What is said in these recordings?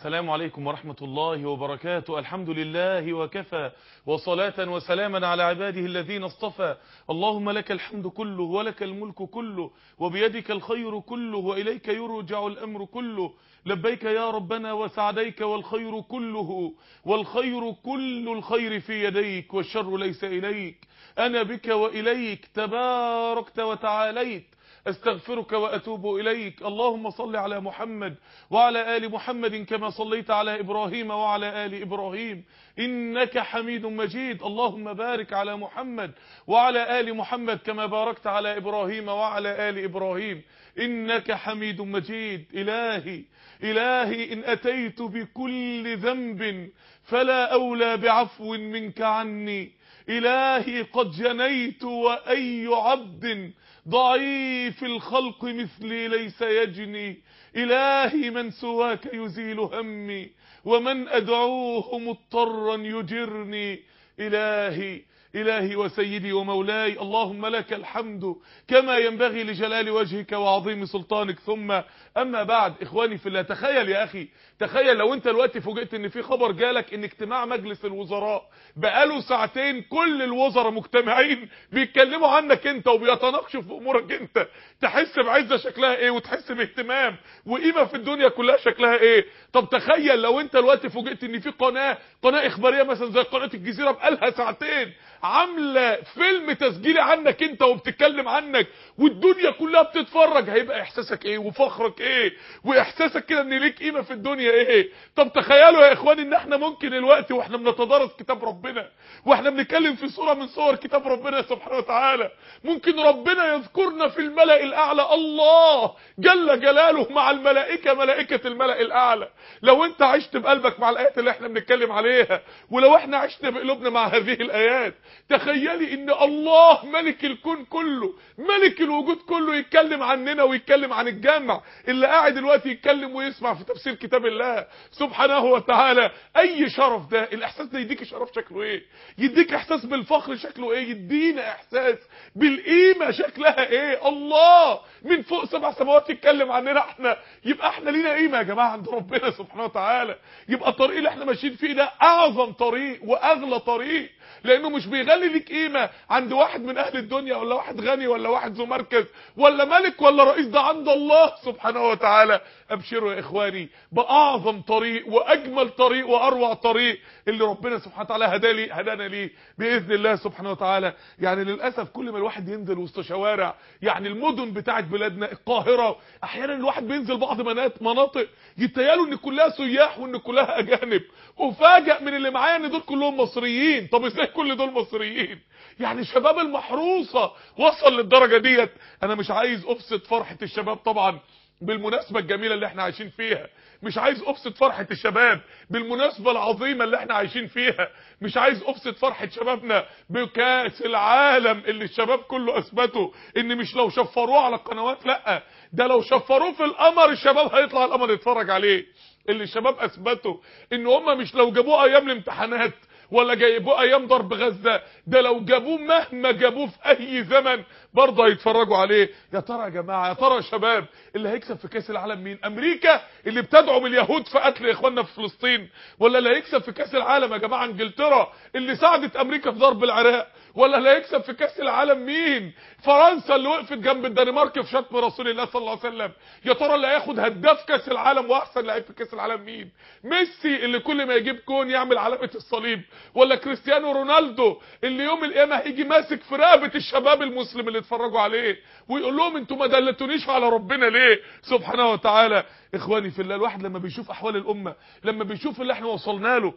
السلام عليكم ورحمة الله وبركاته الحمد لله وكفى وصلاة وسلاما على عباده الذين اصطفى اللهم لك الحمد كله ولك الملك كله وبيدك الخير كله وإليك يرجع الأمر كله لبيك يا ربنا وسعديك والخير كله والخير كل الخير في يديك والشر ليس إليك أنا بك وإليك تباركت وتعاليت استغفرك واتوب اليك اللهم صل على محمد وعلى ال محمد كما صليت على ابراهيم وعلى ال ابراهيم انك حميد مجيد اللهم بارك على محمد وعلى ال محمد كما باركت على ابراهيم وعلى ال ابراهيم انك حميد مجيد الهي الهي ان اتيت بكل ذنب فلا اولى بعفو منك عني الهي قد جنيت واي عبد ضعيف الخلق مثلي ليس يجني إلهي من سواك يزيل همي ومن أدعوه مضطرا يجرني إلهي إلهي وسيدي ومولاي اللهم لك الحمد كما ينبغي لجلال وجهك وعظيم سلطانك ثم أما بعد إخواني في الله تخيل يا أخي تخيل لو أنت الوقت فوجئت أن في خبر جالك أن اجتماع مجلس الوزراء بقاله ساعتين كل الوزراء مجتمعين بيتكلموا عنك أنت وبيتناقشوا في أمورك أنت تحس بعزة شكلها إيه وتحس باهتمام وقيمة في الدنيا كلها شكلها إيه طب تخيل لو أنت الوقت فوجئت أن في قناة قناة إخبارية مثلا زي قناة الجزيرة بقالها ساعتين عامله فيلم تسجيلي عنك انت وبتتكلم عنك والدنيا كلها بتتفرج هيبقى احساسك ايه وفخرك ايه واحساسك كده ان ليك قيمه في الدنيا ايه طب تخيلوا يا اخواني ان احنا ممكن الوقت واحنا بنتدارس كتاب ربنا واحنا بنتكلم في صوره من صور كتاب ربنا سبحانه وتعالى ممكن ربنا يذكرنا في الملأ الاعلى الله جل جلاله مع الملائكه ملائكه الملأ الاعلى لو انت عشت بقلبك مع الايات اللي احنا بنتكلم عليها ولو احنا عشنا بقلوبنا مع هذه الايات تخيلي ان الله ملك الكون كله ملك الوجود كله يتكلم عننا ويتكلم عن الجمع اللي قاعد دلوقتي يتكلم ويسمع في تفسير كتاب الله سبحانه وتعالى اي شرف ده الاحساس ده يديك شرف شكله ايه يديك احساس بالفخر شكله ايه يدينا احساس بالقيمه شكلها ايه الله من فوق سبع سماوات يتكلم عننا احنا يبقى احنا لينا قيمه يا جماعه عند ربنا سبحانه وتعالى يبقى الطريق اللي احنا ماشيين فيه ده اعظم طريق واغلى طريق لانه مش بيغلي ليك قيمه عند واحد من اهل الدنيا ولا واحد غني ولا واحد ذو مركز ولا ملك ولا رئيس ده عند الله سبحانه وتعالى ابشروا يا اخواني باعظم طريق واجمل طريق واروع طريق اللي ربنا سبحانه وتعالى هدالي هدانا ليه باذن الله سبحانه وتعالى يعني للاسف كل ما الواحد ينزل وسط شوارع يعني المدن بتاعت بلادنا القاهره احيانا الواحد بينزل بعض مناطق يتيالوا ان كلها سياح وان كلها اجانب وفاجئ من اللي معايا ان دول كلهم مصريين طب ازاي كل دول مصريين يعني شباب المحروسه وصل للدرجه ديت انا مش عايز ابسط فرحه الشباب طبعا بالمناسبة الجميلة اللي احنا عايشين فيها مش عايز ابسط فرحة الشباب بالمناسبة العظيمة اللي احنا عايشين فيها مش عايز ابسط فرحة شبابنا بكاس العالم اللي الشباب كله اثبته ان مش لو شفروه على القنوات لا ده لو شفروه في القمر الشباب هيطلع القمر يتفرج عليه اللي الشباب اثبتوا ان هم مش لو جابوه ايام الامتحانات ولا جايبوه ايام ضرب غزه ده لو جابوه مهما جابوه في اي زمن برضه هيتفرجوا عليه يا ترى يا جماعه يا ترى يا شباب اللي هيكسب في كاس العالم مين امريكا اللي بتدعم اليهود في قتل اخواننا في فلسطين ولا اللي هيكسب في كاس العالم يا جماعه انجلترا اللي ساعدت امريكا في ضرب العراق ولا اللي هيكسب في كاس العالم مين فرنسا اللي وقفت جنب الدنمارك في شتم رسول الله صلى الله عليه وسلم يا ترى اللي هياخد هداف كاس العالم واحسن لعيب في كاس العالم مين ميسي اللي كل ما يجيب كون يعمل علامه الصليب ولا كريستيانو رونالدو اللي يوم القيامه هيجي ماسك في رقبه الشباب المسلم اللي اتفرجوا عليه ويقول لهم انتوا ما دلتونيش على ربنا ليه سبحانه وتعالى اخواني في الله الواحد لما بيشوف احوال الامه لما بيشوف اللي احنا وصلنا له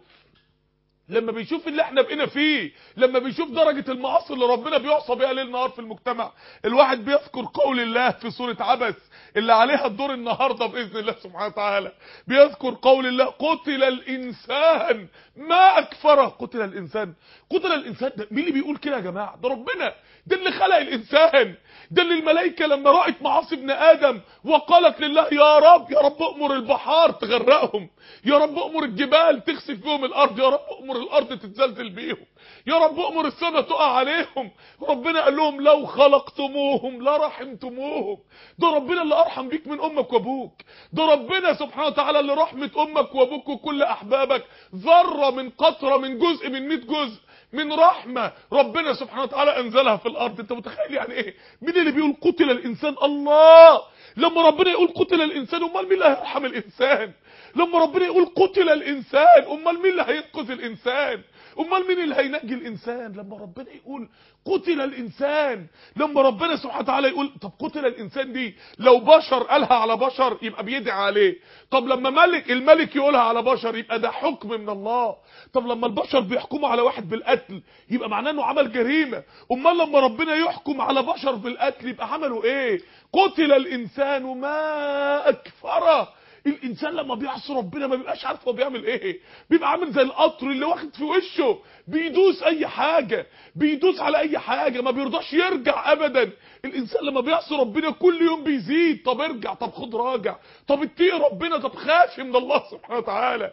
لما بيشوف اللي احنا بقينا فيه لما بيشوف درجة المعاصي اللي ربنا بيعصى بيها ليل نهار في المجتمع الواحد بيذكر قول الله في سورة عبس اللي عليها الدور النهاردة بإذن الله سبحانه وتعالى بيذكر قول الله قتل الإنسان ما أكفره قتل الإنسان قتل الإنسان ده مين اللي بيقول كده يا جماعة ده ربنا ده اللي خلق الإنسان ده اللي الملائكة لما رأت معاصي ابن آدم وقالت لله يا رب يا رب أمر البحار تغرقهم يا رب أمر الجبال تخسف بهم الأرض يا رب أمر الأرض تتزلزل بيهم يا رب أمر السماء تقع عليهم ربنا قال لهم لو خلقتموهم لرحمتموهم ده ربنا اللي أرحم بيك من أمك وأبوك ده ربنا سبحانه وتعالى اللي رحمة أمك وأبوك وكل أحبابك ذرة من قطرة من جزء من 100 جزء من رحمة ربنا سبحانه وتعالى أنزلها في الأرض أنت متخيل يعني إيه مين اللي بيقول قتل الإنسان الله لما ربنا يقول قتل الإنسان أمال مين اللي هيرحم الإنسان لما ربنا يقول قتل الإنسان أمال مين اللي هينقذ الإنسان امال مين اللي هينجي الانسان لما ربنا يقول قتل الانسان لما ربنا سبحانه وتعالى يقول طب قتل الانسان دي لو بشر قالها على بشر يبقى بيدعي عليه طب لما ملك الملك يقولها على بشر يبقى ده حكم من الله طب لما البشر بيحكموا على واحد بالقتل يبقى معناه انه عمل جريمه امال لما ربنا يحكم على بشر بالقتل يبقى عملوا ايه قتل الانسان ما اكفره الانسان لما بيعصي ربنا ما بيبقاش عارف هو بيعمل ايه بيبقى عامل زي القطر اللي واخد في وشه بيدوس اي حاجه بيدوس على اي حاجه ما بيرضاش يرجع ابدا الانسان لما بيعصي ربنا كل يوم بيزيد طب ارجع طب خد راجع طب اتقي ربنا طب خاف من الله سبحانه وتعالى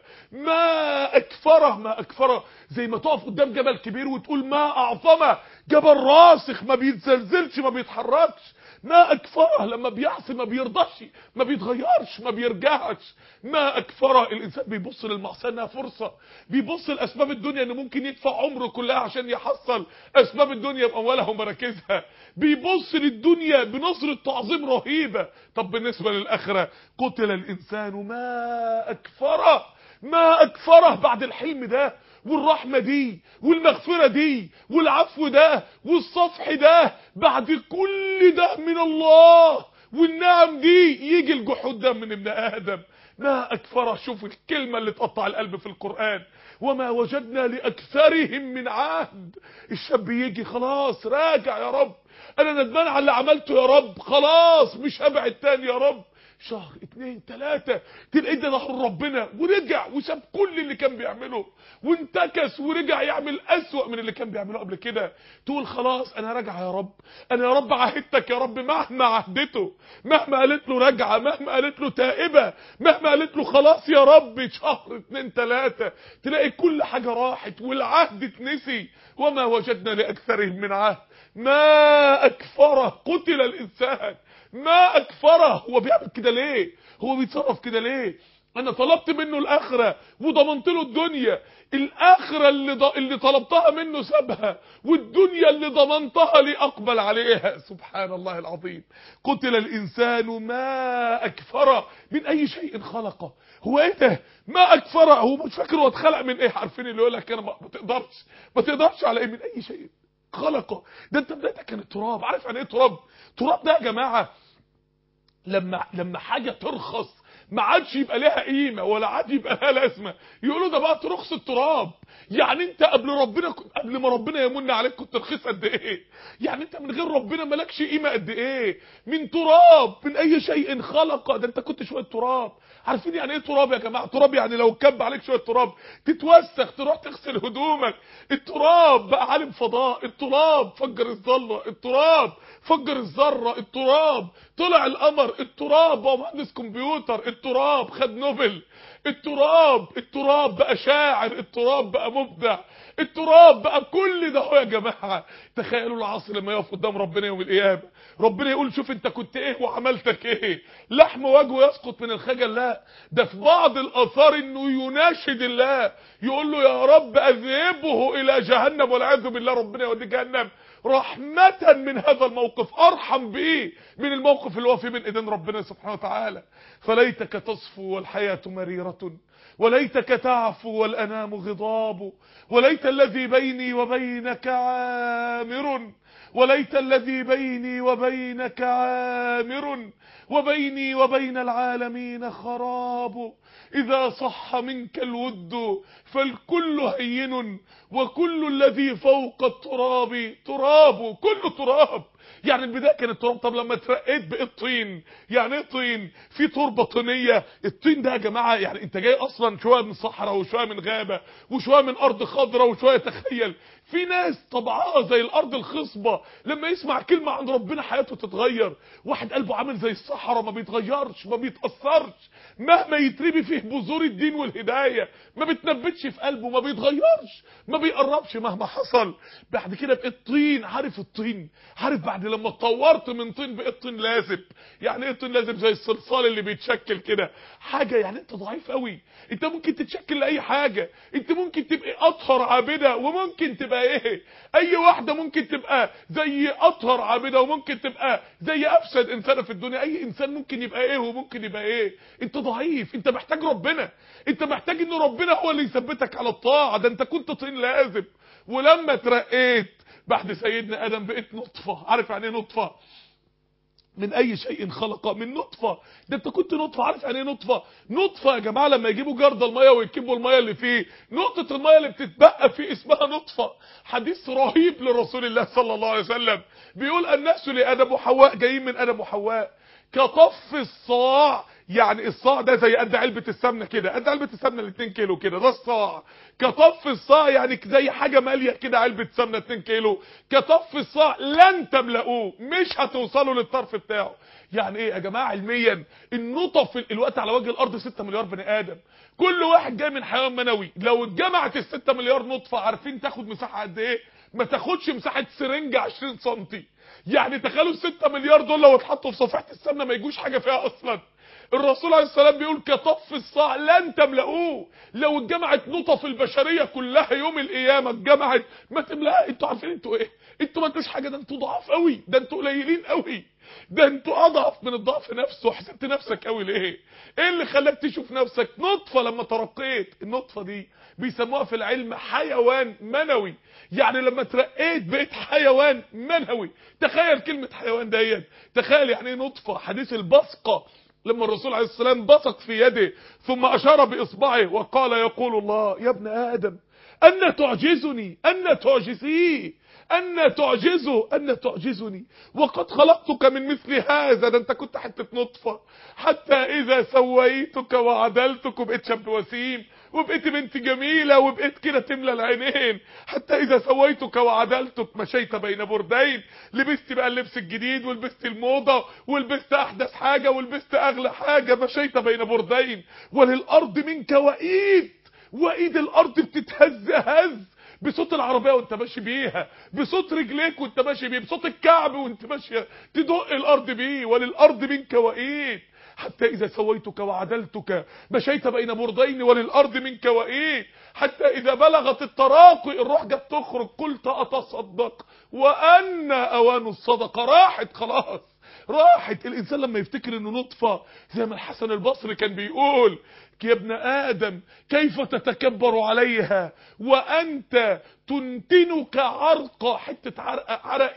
ما اكفره ما اكفره زي ما تقف قدام جبل كبير وتقول ما اعظمه جبل راسخ ما بيتزلزلش ما بيتحركش ما اكفره لما بيعصي ما بيرضاش ما بيتغيرش ما بيرجعش ما اكفره الانسان بيبص للمعصيه انها فرصه بيبص لاسباب الدنيا انه ممكن يدفع عمره كلها عشان يحصل اسباب الدنيا باموالها ومراكزها بيبص للدنيا بنظره تعظيم رهيبه طب بالنسبه للاخره قتل الانسان ما اكفره ما اكفره بعد الحلم ده والرحمة دي والمغفرة دي والعفو ده والصفح ده بعد كل ده من الله والنعم دي يجي الجحود ده من ابن آدم ما أكفر شوف الكلمة اللي تقطع القلب في القرآن وما وجدنا لأكثرهم من عهد الشاب يجي خلاص راجع يا رب أنا ندمان على اللي عملته يا رب خلاص مش هبعد تاني يا رب شهر اتنين تلاتة تلاقيه ده ظهر ربنا ورجع وساب كل اللي كان بيعمله وانتكس ورجع يعمل اسوأ من اللي كان بيعمله قبل كده تقول خلاص انا راجع يا رب انا يا رب عهدتك يا رب مهما عهدته مهما قالت له راجعه مهما قالت له تائبه مهما قالت له خلاص يا رب شهر اتنين تلاتة تلاقي كل حاجه راحت والعهد اتنسي وما وجدنا لاكثرهم من عهد ما اكفره قتل الانسان ما اكفره هو بيعمل كده ليه هو بيتصرف كده ليه انا طلبت منه الاخره وضمنت له الدنيا الاخره اللي ض... اللي طلبتها منه سابها والدنيا اللي ضمنتها لي اقبل عليها سبحان الله العظيم قتل الانسان ما اكفره من اي شيء خلقه هو ايه ده ما اكفره هو مش فاكر هو اتخلق من ايه عارفين اللي يقول لك انا ما تقدرش ما تقدرش على ايه من اي شيء خلقه ده انت بدايتك كان التراب عارف يعني ايه تراب تراب ده يا جماعه لما لما حاجه ترخص ما عادش يبقى لها قيمه ولا عاد يبقى لها لازمه يقولوا ده بقى رخص التراب يعني انت قبل ربنا قبل ما ربنا يمن عليك كنت رخيص قد ايه يعني انت من غير ربنا مالكش قيمه قد ايه من تراب من اي شيء خلق ده انت كنت شويه تراب عارفين يعني ايه تراب يا جماعه تراب يعني لو كب عليك شويه تراب تتوسخ تروح تغسل هدومك التراب بقى عالم فضاء التراب فجر الظله التراب فجر الذره التراب طلع القمر التراب بقى مهندس كمبيوتر التراب خد نوبل التراب التراب بقى شاعر التراب بقى مبدع التراب بقى كل ده هو يا جماعه تخيلوا العصر لما يقف قدام ربنا يوم القيامه ربنا يقول شوف انت كنت ايه وعملتك ايه لحم وجهه يسقط من الخجل لا ده في بعض الاثار انه يناشد الله يقول له يا رب اذهبه الى جهنم والعياذ بالله ربنا يوديه جهنم رحمة من هذا الموقف ارحم بيه من الموقف اللي هو فيه من ايدين ربنا سبحانه وتعالى فليتك تصفو والحياة مريرة وليتك تعفو والانام غضاب وليت الذي بيني وبينك عامر وليت الذي بيني وبينك عامر وبيني وبين العالمين خراب إذا صح منك الود فالكل هين وكل الذي فوق التراب تراب كله تراب يعني البدايه كانت تراب طب لما اترقيت بقيت طين يعني ايه طين في تربه طينيه الطين ده يا جماعه يعني انت جاي اصلا شويه من صحراء وشويه من غابه وشويه من ارض خضراء وشويه تخيل في ناس طبعها زي الارض الخصبه لما يسمع كلمه عن ربنا حياته تتغير واحد قلبه عامل زي الصحراء ما بيتغيرش ما بيتاثرش مهما يتربي فيه بذور الدين والهدايه ما بتنبتش في قلبه ما بيتغيرش ما بيقربش مهما حصل بعد كده بقيت طين عارف الطين عارف بعد لما اتطورت من طين بقيت طين لازب يعني ايه طين لازب زي الصلصال اللي بيتشكل كده حاجه يعني انت ضعيف قوي انت ممكن تتشكل لاي حاجه انت ممكن تبقى اطهر عابده وممكن تبقى ايه اي واحده ممكن تبقى زي اطهر عابده وممكن تبقى زي افسد انسان في الدنيا اي انسان ممكن يبقى ايه وممكن يبقى ايه انت ضعيف انت محتاج ربنا انت محتاج ان ربنا هو اللي يثبتك على الطاعه ده انت كنت طين لازب ولما ترقيت بعد سيدنا ادم بقيت نطفه عارف يعني ايه نطفه من اي شيء خلق من نطفه ده انت كنت نطفه عارف يعني ايه نطفه نطفه يا جماعه لما يجيبوا جرد الميه ويكبوا الميه اللي فيه نقطه الميه اللي بتتبقى فيه اسمها نطفه حديث رهيب لرسول الله صلى الله عليه وسلم بيقول الناس لادم وحواء جايين من ادم وحواء كطف الصاع يعني الصاع ده زي قد علبه السمنه كده قد علبه السمنه ال 2 كيلو كده ده الصاع كطف الصاع يعني زي حاجه ماليه كده علبه سمنه 2 كيلو كطف الصاع لن تملؤوه مش هتوصلوا للطرف بتاعه يعني ايه يا جماعه علميا النطف الوقت على وجه الارض 6 مليار بني ادم كل واحد جاي من حيوان منوي لو اتجمعت ال 6 مليار نطفه عارفين تاخد مساحه قد ايه ما تاخدش مساحه سرنجه 20 سم يعني تخيلوا ال 6 مليار دول لو اتحطوا في صفيحه السمنه ما يجوش حاجه فيها اصلا الرسول عليه السلام بيقول كطف الصاع لن تملؤوه لو اتجمعت نطف البشريه كلها يوم القيامه اتجمعت ما تملاها انتوا عارفين انتوا ايه انتوا ما انتوش حاجه ده انتوا ضعاف قوي ده انتوا قليلين قوي ده انتوا اضعف من الضعف نفسه حسبت نفسك قوي ليه ايه اللي خلاك تشوف نفسك نطفه لما ترقيت النطفه دي بيسموها في العلم حيوان منوي يعني لما ترقيت بقيت حيوان منوي تخيل كلمه حيوان ديت تخيل يعني ايه نطفه حديث البصقه لما الرسول عليه السلام بصق في يده ثم اشار باصبعه وقال يقول الله يا ابن ادم ان تعجزني ان تعجزيه أن تعجزه أن تعجزني وقد خلقتك من مثل هذا ده أنت كنت حتة نطفة حتى إذا سويتك وعدلتك وبقيت شاب وسيم وبقيت بنت جميلة وبقيت كده تملى العينين حتى إذا سويتك وعدلتك مشيت بين بردين لبست بقى اللبس الجديد ولبست الموضة ولبست أحدث حاجة ولبست أغلى حاجة مشيت بين بردين وللأرض منك وإيد وإيد الأرض بتتهز هز بصوت العربية وانت ماشي بيها بصوت رجليك وانت ماشي بيه بصوت الكعب وانت ماشي تدق الارض بيه وللارض منك وايد حتى اذا سويتك وعدلتك مشيت بين بردين وللارض منك وايد حتى اذا بلغت التراقي الروح جت تخرج قلت اتصدق وان اوان الصدقه راحت خلاص راحت الانسان لما يفتكر انه نطفه زي ما الحسن البصري كان بيقول يا ابن آدم كيف تتكبر عليها وأنت تنتنك عرقة حتة عرق, عرق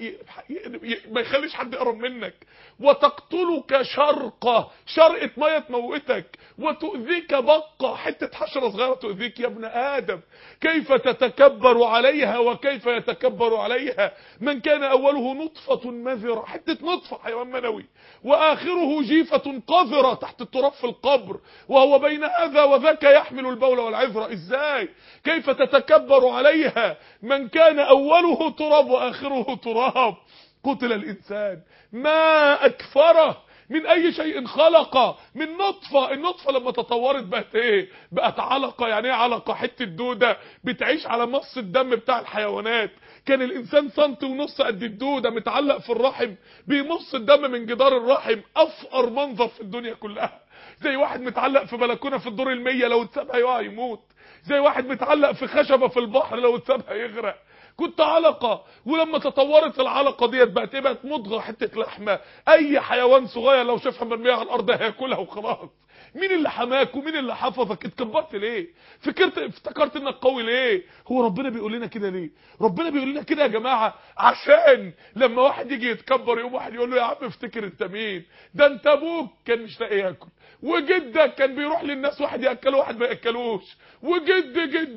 ما يخليش حد يقرب منك وتقتلك شرقة شرقة مية تموتك وتؤذيك بقة حتة حشرة صغيرة تؤذيك يا ابن آدم كيف تتكبر عليها وكيف يتكبر عليها من كان أوله نطفة مذرة حتة نطفة حيوان منوي وآخره جيفة قذرة تحت التراب في القبر وهو بين هذا وذاك يحمل البول والعذرة ازاي كيف تتكبر عليها من كان أوله تراب وآخره تراب قتل الإنسان ما أكفره من أي شيء خلق من نطفة النطفة لما تطورت بقت ايه بقت علقة يعني ايه علقة حتة دودة بتعيش على مص الدم بتاع الحيوانات كان الإنسان سنت ونص قد الدودة متعلق في الرحم بيمص الدم من جدار الرحم أفقر منظر في الدنيا كلها زي واحد متعلق في بلكونه في الدور المية لو اتسابها يقع يموت زي واحد متعلق في خشبة في البحر لو اتسابها يغرق كنت علقة ولما تطورت العلقة ديت بقت ايه بقت مضغة حتة لحمة اي حيوان صغير لو شافها مرمية على الارض هياكلها وخلاص مين اللي حماك ومين اللي حفظك اتكبرت ليه فكرت افتكرت انك قوي ليه هو ربنا بيقول لنا كده ليه ربنا بيقول لنا كده يا جماعه عشان لما واحد يجي يتكبر يقوم واحد يقول له يا عم افتكر انت مين ده انت ابوك كان مش لاقي ياكل وجدك كان بيروح للناس واحد ياكله واحد ما ياكلوش وجد جدك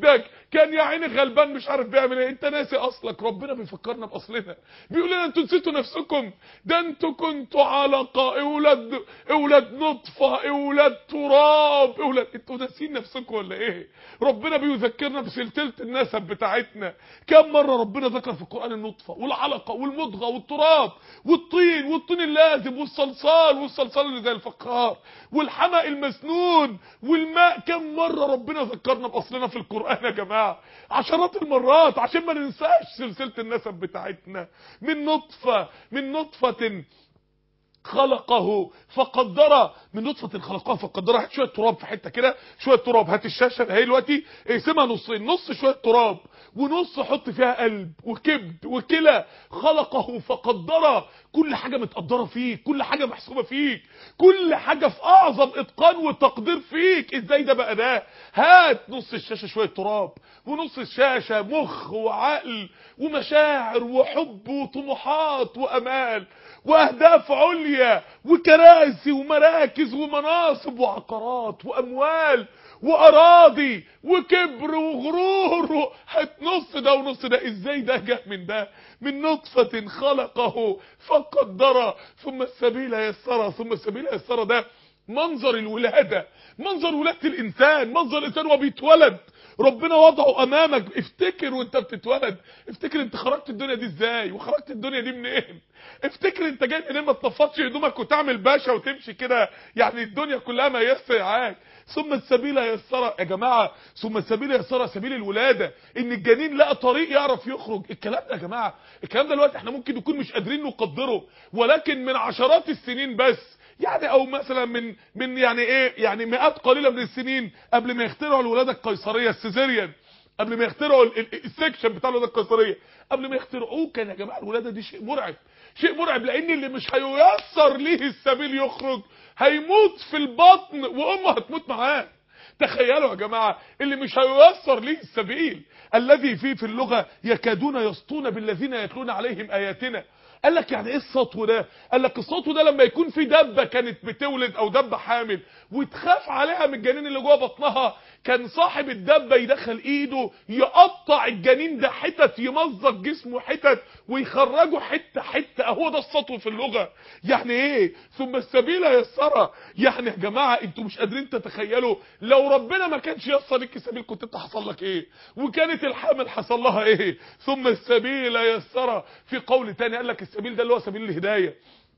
كان يا عيني غلبان مش عارف بيعمل ايه انت ناسي اصلك ربنا بيفكرنا باصلنا بيقول لنا انتوا نسيتوا نفسكم ده انتوا كنتوا علقه اولاد اولاد نطفه اولاد تراب اولاد انتوا ناسين نفسكم ولا ايه ربنا بيذكرنا بسلسله النسب بتاعتنا كم مره ربنا ذكر في القران النطفه والعلقه والمضغه والتراب والطين والطين اللازم والصلصال والصلصال اللي زي الفخار والحمأ المسنون والماء كم مره ربنا ذكرنا باصلنا في القران يا جماعه عشرات المرات عشان ما ننساش سلسله النسب بتاعتنا من نطفه من نطفه خلقه فقدره من نطفه خلقها فقدرها هات شويه تراب في حته كده شويه تراب هات الشاشه اهي دلوقتي اقسمها نصين نص شويه تراب ونص حط فيها قلب وكبد وكلى خلقه فقدره كل حاجه متقدره فيك كل حاجه محسوبه فيك كل حاجه في اعظم اتقان وتقدير فيك ازاي ده بقى ده هات نص الشاشه شويه تراب ونص الشاشه مخ وعقل ومشاعر وحب وطموحات وامال واهداف عليا وكراسي ومراكز ومناصب وعقارات واموال واراضي وكبر وغرور هات نص ده ونص ده ازاي ده جه من ده من نطفة خلقه فقدره ثم السبيل يسره ثم السبيل يسره ده منظر الولادة منظر ولادة الانسان منظر الانسان وهو بيتولد ربنا وضعه امامك افتكر وانت بتتولد افتكر انت خرجت الدنيا دي ازاي وخرجت الدنيا دي منين افتكر انت جاي منين ما تنفضش هدومك وتعمل باشا وتمشي كده يعني الدنيا كلها ما يسعك ثم السبيل يسر يا جماعه ثم السبيل يسر سبيل الولاده ان الجنين لقى طريق يعرف يخرج الكلام ده يا جماعه الكلام ده دلوقتي احنا ممكن نكون مش قادرين نقدره ولكن من عشرات السنين بس يعني او مثلا من من يعني ايه يعني مئات قليله من السنين قبل ما يخترعوا الولاده القيصريه السيزيريان قبل ما يخترعوا السكشن بتاع الولاده القيصريه قبل ما يخترعوه كان يا جماعه الولاده دي شيء مرعب شيء مرعب لان اللي مش هييسر ليه السبيل يخرج هيموت في البطن وامه هتموت معاه تخيلوا يا جماعه اللي مش هييسر ليه السبيل الذي فيه في اللغه يكادون يسطون بالذين يتلون عليهم اياتنا قال لك يعني ايه السطو ده قال لك السطو ده لما يكون في دبه كانت بتولد او دبه حامل وتخاف عليها من الجنين اللي جوه بطنها كان صاحب الدبه يدخل ايده يقطع الجنين ده حتت يمزق جسمه حتت ويخرجه حته حته اهو ده السطو في اللغه يعني ايه ثم السبيل يسرى يعني يا جماعه انتوا مش قادرين تتخيلوا لو ربنا ما كانش يسر لك السبيل كنت انت حصل لك ايه وكانت الحامل حصل لها ايه ثم السبيل يسرى في قول تاني قال لك السبيل ده اللي هو سبيل الهدايه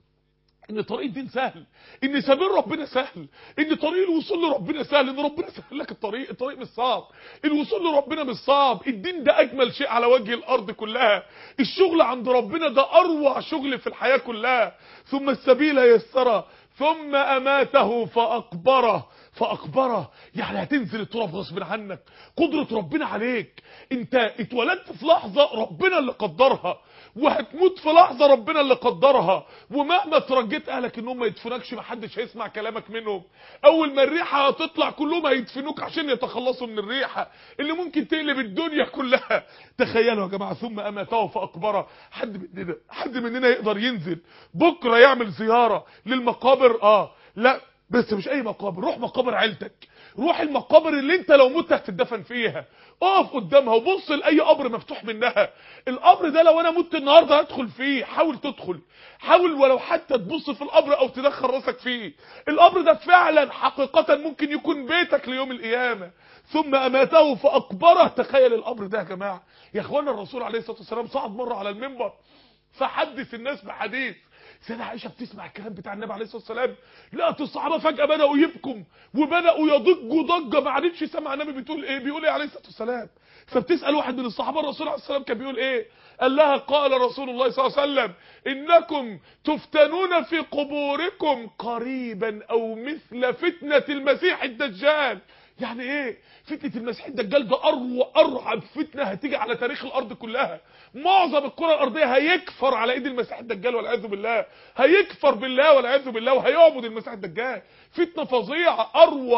ان طريق الدين سهل ان سبيل ربنا سهل ان طريق الوصول لربنا سهل ان ربنا سهل لك الطريق الطريق مش صعب الوصول لربنا مش صعب الدين ده اجمل شيء على وجه الارض كلها الشغل عند ربنا ده اروع شغل في الحياة كلها ثم السبيل يسره ثم اماته فاقبره فاقبره يعني هتنزل التراب غصب عنك قدرة ربنا عليك انت اتولدت في لحظة ربنا اللي قدرها وهتموت في لحظة ربنا اللي قدرها ومهما ترجيت اهلك انهم ما يدفنكش محدش هيسمع كلامك منهم اول ما الريحة هتطلع كلهم هيدفنوك عشان يتخلصوا من الريحة اللي ممكن تقلب الدنيا كلها تخيلوا يا جماعة ثم اماته فاقبره حد مننا حد مننا يقدر ينزل بكرة يعمل زيارة للمقابر اه لا بس مش اي مقابر روح مقابر عيلتك روح المقابر اللي انت لو مت هتدفن فيها اقف قدامها وبص لاي قبر مفتوح منها القبر ده لو انا مت النهارده هدخل فيه حاول تدخل حاول ولو حتى تبص في القبر او تدخل راسك فيه القبر ده فعلا حقيقة ممكن يكون بيتك ليوم القيامة ثم اماته فاقبره تخيل القبر ده يا جماعه يا اخوانا الرسول عليه الصلاه والسلام صعد مره على المنبر فحدث الناس بحديث سيدة عائشة بتسمع الكلام بتاع النبي عليه الصلاة والسلام لقت الصحابة فجأة بدأوا يبكوا وبدأوا يضجوا ضجة ما عادتش سمع النبي بتقول ايه بيقول ايه عليه الصلاة والسلام فبتسأل واحد من الصحابة الرسول عليه الصلاة والسلام كان بيقول ايه قال لها قال رسول الله صلى الله عليه وسلم انكم تفتنون في قبوركم قريبا او مثل فتنة المسيح الدجال يعني ايه فتنة المسيح الدجال ده اروع ارعب فتنة هتيجي على تاريخ الارض كلها معظم الكرة الارضية هيكفر على ايد المسيح الدجال والعياذ بالله هيكفر بالله والعياذ بالله وهيعبد المسيح الدجال فتنة فظيعة اروع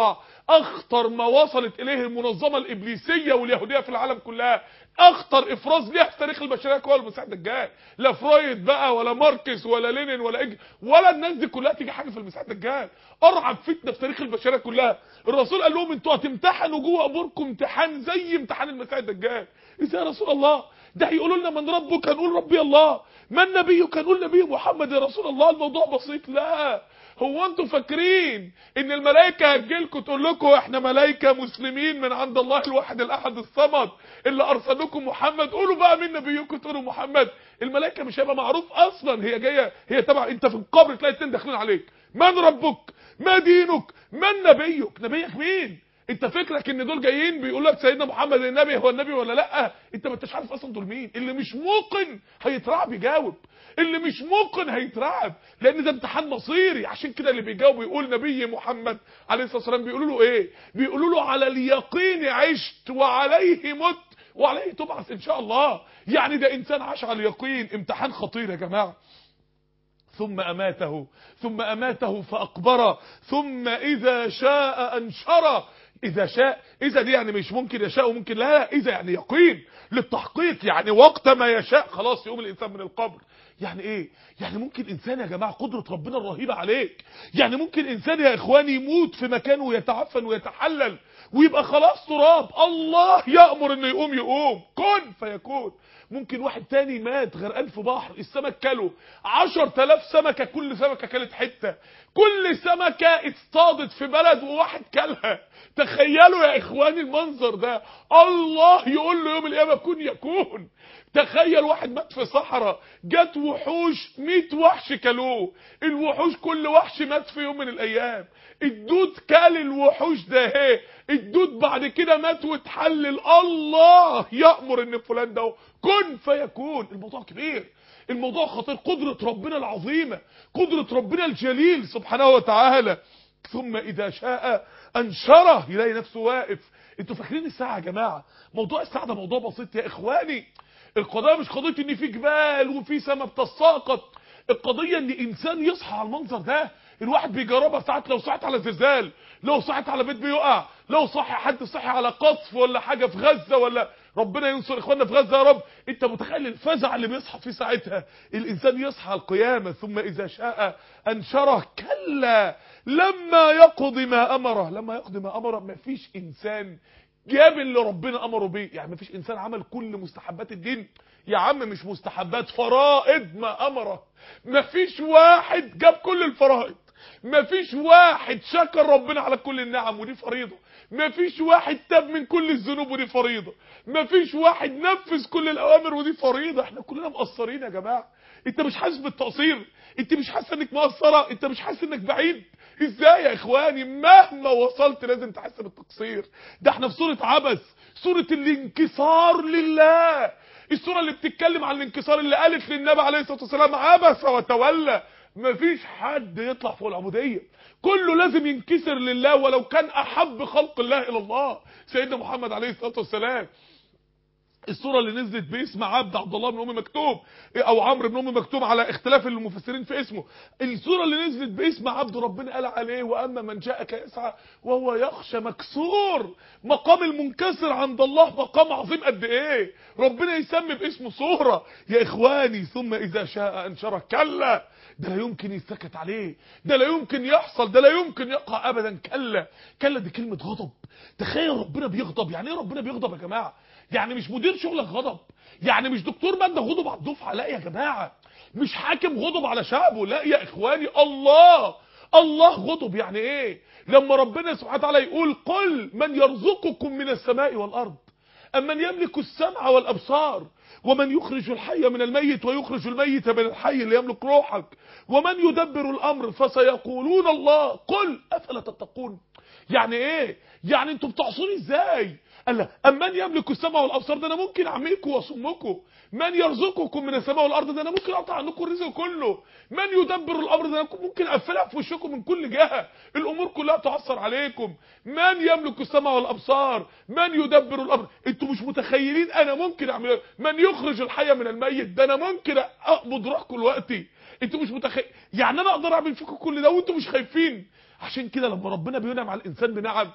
اخطر ما وصلت اليه المنظمه الابليسيه واليهوديه في العالم كلها اخطر افراز ليها في تاريخ البشريه هو المسيح الدجال لا فرويد بقى ولا ماركس ولا لينين ولا إج... ولا الناس دي كلها تيجي حاجه في المسيح الدجال ارعب فتنه في تاريخ البشريه كلها الرسول قال لهم انتوا هتمتحنوا جوه قبوركم امتحان زي امتحان المسيح الدجال ازاي يا رسول الله ده هيقولوا لنا من ربك هنقول ربي الله من نبيك هنقول نبي محمد يا رسول الله الموضوع بسيط لا هو انتوا فاكرين ان الملائكه هتجيلكم تقول لكم احنا ملائكه مسلمين من عند الله الواحد الاحد الصمد اللي ارسل لكم محمد قولوا بقى مين نبيكم تقولوا محمد الملائكه مش هيبقى معروف اصلا هي جايه هي تبع انت في القبر تلاقي اتنين داخلين عليك من ربك ما دينك من نبيك نبيك مين انت فكرك ان دول جايين بيقول لك سيدنا محمد النبي هو النبي ولا لا انت ما انتش عارف اصلا دول مين اللي مش موقن هيترعب يجاوب اللي مش موقن هيترعب لان ده امتحان مصيري عشان كده اللي بيجاوب يقول نبي محمد عليه الصلاه والسلام بيقولوا له ايه بيقولوا له على اليقين عشت وعليه مت وعليه تبعث ان شاء الله يعني ده انسان عاش على اليقين امتحان خطير يا جماعه ثم أماته ثم أماته فأقبره ثم إذا شاء أنشره إذا شاء إذا دي يعني مش ممكن يشاء وممكن لا إذا يعني يقين للتحقيق يعني وقت ما يشاء خلاص يقوم الإنسان من القبر يعني إيه يعني ممكن إنسان يا جماعة قدرة ربنا الرهيبة عليك يعني ممكن إنسان يا إخواني يموت في مكانه ويتعفن ويتحلل ويبقى خلاص تراب الله يأمر إنه يقوم يقوم كن فيكون ممكن واحد تاني مات غرقان في بحر السمك كله عشر تلاف سمكة كل سمكة كانت حتة كل سمكة اصطادت في بلد وواحد كلها تخيلوا يا اخواني المنظر ده الله يقول له يوم القيامة كن يكون تخيل واحد مات في صحراء جت وحوش 100 وحش كلوه الوحوش كل وحش مات في يوم من الايام الدود كل الوحوش ده اهي الدود بعد كده مات واتحلل الله يأمر ان فلان ده كن فيكون الموضوع كبير الموضوع خطير قدرة ربنا العظيمة قدرة ربنا الجليل سبحانه وتعالى ثم اذا شاء انشره يلاقي نفسه واقف انتوا فاكرين الساعة يا جماعة موضوع الساعة ده موضوع بسيط يا اخواني القضايا مش قضية ان في جبال وفي سما بتساقط القضية ان انسان يصحى على المنظر ده الواحد بيجربها ساعات لو صحت على زلزال لو صحت على بيت بيقع لو صحي حد صحي على قصف ولا حاجة في غزة ولا ربنا ينصر اخواننا في غزة يا رب انت متخيل الفزع اللي بيصحى فيه ساعتها الانسان يصحى القيامة ثم اذا شاء انشره كلا لما يقضي ما امره لما يقضي ما امره ما فيش انسان جاب اللي ربنا امره بيه يعني ما فيش انسان عمل كل مستحبات الدين يا عم مش مستحبات فرائض ما امره ما فيش واحد جاب كل الفرائض ما فيش واحد شكر ربنا على كل النعم ودي فريضه ما فيش واحد تاب من كل الذنوب ودي فريضه ما فيش واحد نفذ كل الاوامر ودي فريضه احنا كلنا مقصرين يا جماعه انت مش حاسس بالتقصير انت مش حاسه انك مقصره انت مش حاسس انك بعيد ازاي يا اخواني مهما وصلت لازم تحس بالتقصير ده احنا في سوره عبس سوره الانكسار لله السوره اللي بتتكلم عن الانكسار اللي قالت للنبي عليه الصلاه والسلام عبس وتولى مفيش حد يطلع فوق العبوديه كله لازم ينكسر لله ولو كان احب خلق الله الى الله سيدنا محمد عليه الصلاه والسلام الصورة اللي نزلت باسم عبد عبد الله بن ام مكتوم او عمرو بن ام مكتوم على اختلاف المفسرين في اسمه الصورة اللي نزلت باسم عبد ربنا قال عليه واما من جاءك يسعى وهو يخشى مكسور مقام المنكسر عند الله مقام عظيم قد ايه ربنا يسمي باسمه صورة يا اخواني ثم اذا شاء انشره كلا ده لا يمكن يسكت عليه ده لا يمكن يحصل ده لا يمكن يقع ابدا كلا كلا دي كلمة غضب تخيل ربنا بيغضب يعني ايه ربنا بيغضب يا جماعه يعني مش مدير شغلك غضب يعني مش دكتور ماده غضب على الدفعه لا يا جماعه مش حاكم غضب على شعبه لا يا اخواني الله الله غضب يعني ايه لما ربنا سبحانه وتعالى يقول قل من يرزقكم من السماء والارض امن يملك السمع والابصار ومن يخرج الحي من الميت ويخرج الميت من الحي اللي يملك روحك ومن يدبر الامر فسيقولون الله قل افلا تتقون يعني ايه يعني انتوا بتعصوني ازاي قال لا امن يملك السماء والابصار ده انا ممكن اعميكم واصمكم من يرزقكم من السماء والارض ده انا ممكن اقطع عنكم الرزق كله من يدبر الامر ده انا ممكن اقفلها في وشكم من كل جهه الامور كلها تعثر عليكم من يملك السماء والابصار من يدبر الامر انتوا مش متخيلين انا ممكن اعمل من يخرج الحي من الميت ده انا ممكن اقبض روحكم دلوقتي انتوا مش متخيل يعني انا اقدر اعمل فيكم كل ده وانتوا مش خايفين عشان كده لما ربنا بينعم على الانسان بنعم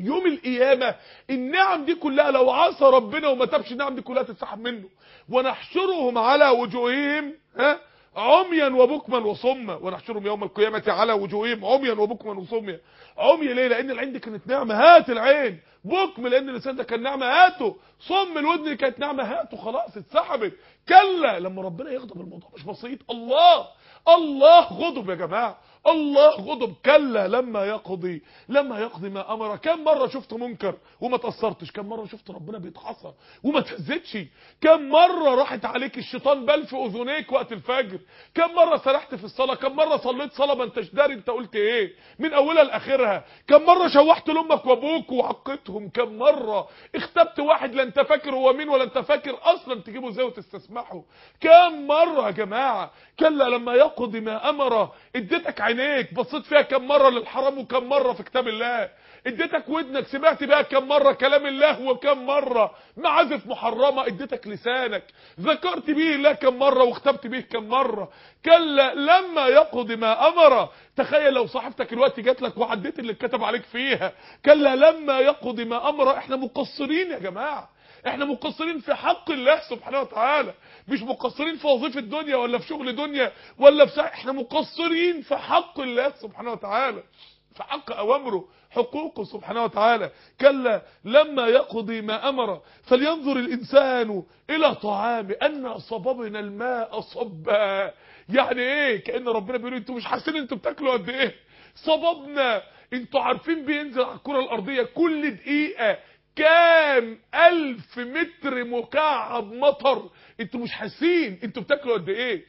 يوم القيامة النعم دي كلها لو عصى ربنا وما تابش النعم دي كلها تتسحب منه ونحشرهم على وجوههم ها عميا وبكما وصما ونحشرهم يوم القيامة على وجوههم عميا وبكما وصما عمي ليه لان العين دي كانت نعمة هات العين بكم لان اللسان ده كان نعمة هاته صم الودن دي كانت نعمة هاته خلاص اتسحبت كلا لما ربنا يغضب الموضوع مش بسيط الله الله غضب يا جماعه الله غضب كلا لما يقضي لما يقضي ما امر كم مره شفت منكر وما تاثرتش كم مره شفت ربنا بيتحصى وما تهزتش كم مره راحت عليك الشيطان بل في اذنيك وقت الفجر كم مره سرحت في الصلاه كم مره صليت صلاه ما انتش داري انت قلت ايه من اولها لاخرها كم مره شوحت لامك وابوك وعقتهم كم مره اختبت واحد لا انت فاكر هو مين ولا انت فاكر اصلا تجيبه ازاي وتستسمحه كم مره يا جماعه كلا لما يقضي ما امر اديتك عينيك بصيت فيها كم مره للحرام وكم مره في كتاب الله اديتك ودنك سمعت بقى كم مره كلام الله وكم مره معازف محرمه اديتك لسانك ذكرت به الله كم مره واختبت به كم مره كلا لما يقضي ما امر تخيل لو صاحبتك الوقت جات لك وعديت اللي اتكتب عليك فيها كلا لما يقضي ما امر احنا مقصرين يا جماعه احنا مقصرين في حق الله سبحانه وتعالى مش مقصرين في وظيفه دنيا ولا في شغل دنيا ولا في سا... احنا مقصرين في حق الله سبحانه وتعالى في حق اوامره حقوقه سبحانه وتعالى كلا لما يقضي ما امر فلينظر الانسان الى طعامه ان صببنا الماء صبا يعني ايه كان ربنا بيقول انتوا مش حاسين انتوا بتاكلوا قد ايه صببنا انتوا عارفين بينزل على الكره الارضيه كل دقيقه كام الف متر مكعب مطر انتوا مش حاسين انتوا بتاكلوا قد ايه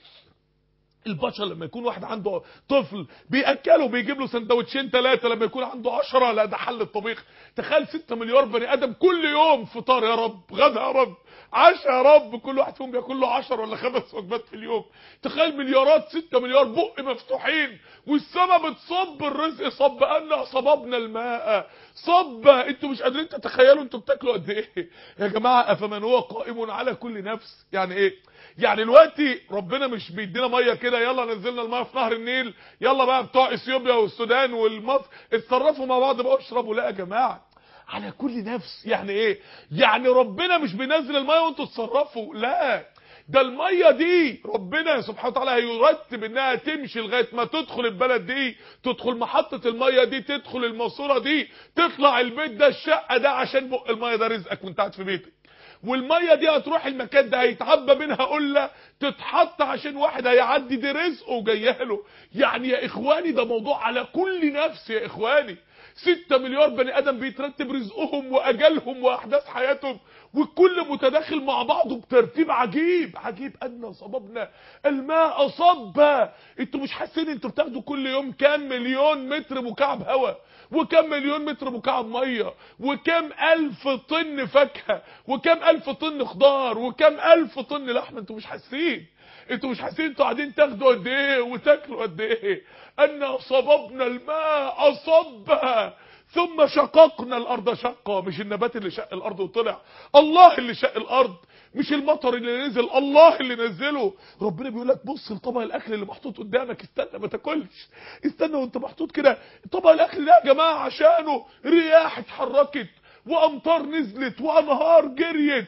البشر لما يكون واحد عنده طفل بياكله بيجيب له سندوتشين ثلاثه لما يكون عنده 10 لا ده حل الطبيخ تخيل 6 مليار بني ادم كل يوم فطار يا رب غدا يا رب عشاء يا رب كل واحد فيهم بياكل له 10 ولا خمس وجبات في اليوم تخيل مليارات 6 مليار بق مفتوحين والسما بتصب الرزق صب ان صببنا الماء صب انتوا مش قادرين تتخيلوا انتوا بتاكلوا قد ايه يا جماعه افمن هو قائم على كل نفس يعني ايه يعني دلوقتي ربنا مش بيدينا ميه كده يلا نزلنا الميه في نهر النيل يلا بقى بتوع اثيوبيا والسودان والمصر اتصرفوا مع بعض بقى اشربوا لا يا جماعه على كل نفس يعني ايه يعني ربنا مش بينزل الميه وانتوا تتصرفوا لا ده الميه دي ربنا سبحانه وتعالى هيرتب انها تمشي لغايه ما تدخل البلد دي تدخل محطه الميه دي تدخل الماسوره دي تطلع البيت ده الشقه ده عشان بق الميه ده رزقك وانت قاعد في بيتك والميه دي هتروح المكان ده هيتعبى منها قله تتحط عشان واحد هيعدي دي رزقه وجايه له يعني يا اخواني ده موضوع على كل نفس يا اخواني ستة مليار بني ادم بيترتب رزقهم واجلهم واحداث حياتهم والكل متداخل مع بعضه بترتيب عجيب عجيب ان صببنا الماء صبا انتوا مش حاسين انتوا بتاخدوا كل يوم كام مليون متر مكعب هواء وكم مليون متر مكعب ميه وكم الف طن فاكهه وكم الف طن خضار وكم الف طن لحمه انتوا مش حاسين انتوا مش حاسين انتوا قاعدين تاخدوا قد ايه وتاكلوا قد ايه ان صببنا الماء صبا ثم شققنا الارض شقا مش النبات اللي شق الارض وطلع الله اللي شق الارض مش المطر اللي نزل الله اللي نزله ربنا بيقول لك بص لطبق الاكل اللي محطوط قدامك استنى ما تاكلش استنى وانت محطوط كده طبق الاكل ده يا جماعه عشانه رياح اتحركت وامطار نزلت وانهار جريت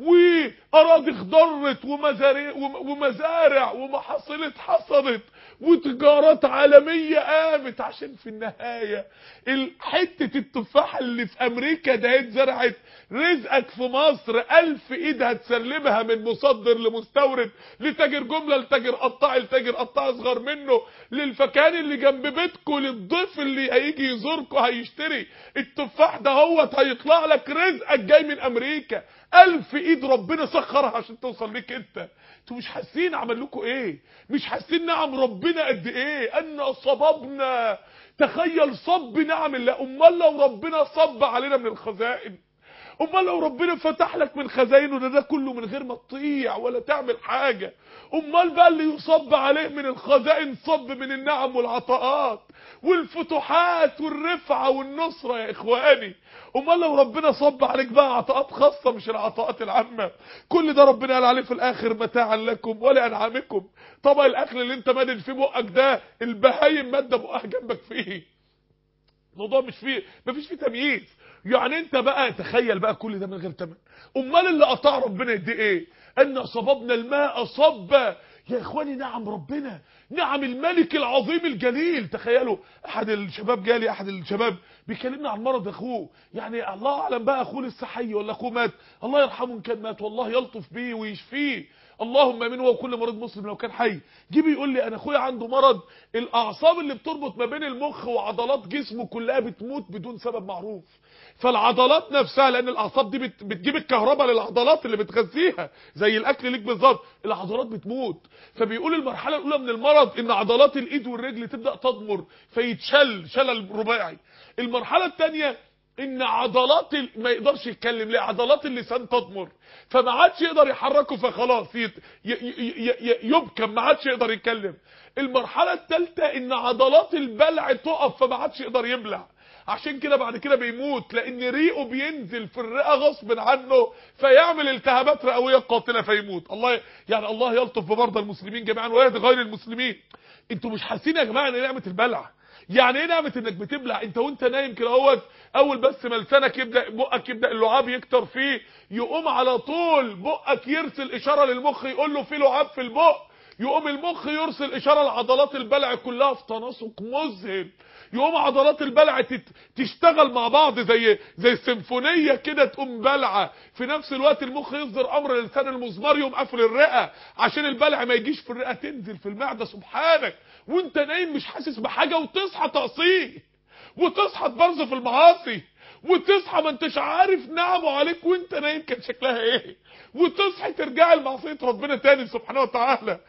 واراضي خضرت ومزارع ومزارع ومحاصيل اتحصدت وتجارات عالميه قامت عشان في النهايه حته التفاحه اللي في امريكا ده اتزرعت رزقك في مصر ألف ايد هتسلمها من مصدر لمستورد لتاجر جمله لتاجر قطاع لتاجر قطاع اصغر منه للفكان اللي جنب بيتكم للضيف اللي هيجي يزوركم هيشتري التفاح ده هو هيطلع لك رزقك جاي من امريكا ألف ايد ربنا سخرها عشان توصل ليك انت انتوا مش حاسين عمل لكم ايه مش حاسين نعم ربنا قد ايه ان صببنا تخيل صب نعم الله امال لو ربنا صب علينا من الخزائن امال لو ربنا فتح لك من خزاينه ده, ده كله من غير ما تطيع ولا تعمل حاجة امال بقى اللي يصب عليه من الخزائن صب من النعم والعطاءات والفتوحات والرفعة والنصرة يا اخواني امال لو ربنا صب عليك بقى عطاءات خاصة مش العطاءات العامة كل ده ربنا قال عليه في الاخر متاعا لكم ولانعامكم طبق الاكل اللي انت مادد فيه بقك ده البهايم مادة بقها جنبك فيه الموضوع مش فيه مفيش فيه تمييز يعني انت بقى تخيل بقى كل ده من غير تمن امال اللي قطع ربنا يدي ايه ان صببنا الماء صبا يا اخواني نعم ربنا نعم الملك العظيم الجليل تخيلوا احد الشباب جالي احد الشباب بيكلمنا عن مرض اخوه يعني الله اعلم بقى اخوه لسه حي ولا اخوه مات الله يرحمه ان كان مات والله يلطف بيه ويشفيه اللهم امين هو كل مريض مسلم لو كان حي جه بيقول لي انا اخويا عنده مرض الاعصاب اللي بتربط ما بين المخ وعضلات جسمه كلها بتموت بدون سبب معروف فالعضلات نفسها لان الاعصاب دي بت بتجيب الكهرباء للعضلات اللي بتغذيها زي الاكل ليك بالظبط العضلات بتموت فبيقول المرحله الاولى من المرض ان عضلات الايد والرجل تبدا تضمر فيتشل شلل رباعي المرحله الثانيه ان عضلات ال... ما يقدرش يتكلم ليه عضلات اللسان تضمر فما عادش يقدر يحركه فخلاص يت... ي... ي... ي... يبكم ما عادش يقدر يتكلم المرحله الثالثه ان عضلات البلع تقف فما عادش يقدر يبلع عشان كده بعد كده بيموت لان ريقه بينزل في الرئه غصب عنه فيعمل التهابات رئويه قاتله فيموت الله يعني الله يلطف بمرضى المسلمين جميعا ويهدي غير المسلمين انتوا مش حاسين يا جماعه ان نعمه البلع يعني ايه نعمه انك بتبلع انت وانت نايم كده اهوت اول بس ما لسانك يبدا بقك يبدا اللعاب يكتر فيه يقوم على طول بقك يرسل اشاره للمخ يقول له في لعاب في البق يقوم المخ يرسل اشاره لعضلات البلع كلها في تناسق مذهل يقوم عضلات البلع تشتغل مع بعض زي زي السيمفونيه كده تقوم بلعه في نفس الوقت المخ يصدر امر لسان المزمار يقوم قافل الرئه عشان البلع ما يجيش في الرئه تنزل في المعده سبحانك وانت نايم مش حاسس بحاجه وتصحى تعصيه وتصحى تبرز في المعاصي وتصحى ما انتش عارف نعمه عليك وانت نايم كان شكلها ايه وتصحى ترجع لمعصيه ربنا تاني سبحانه وتعالى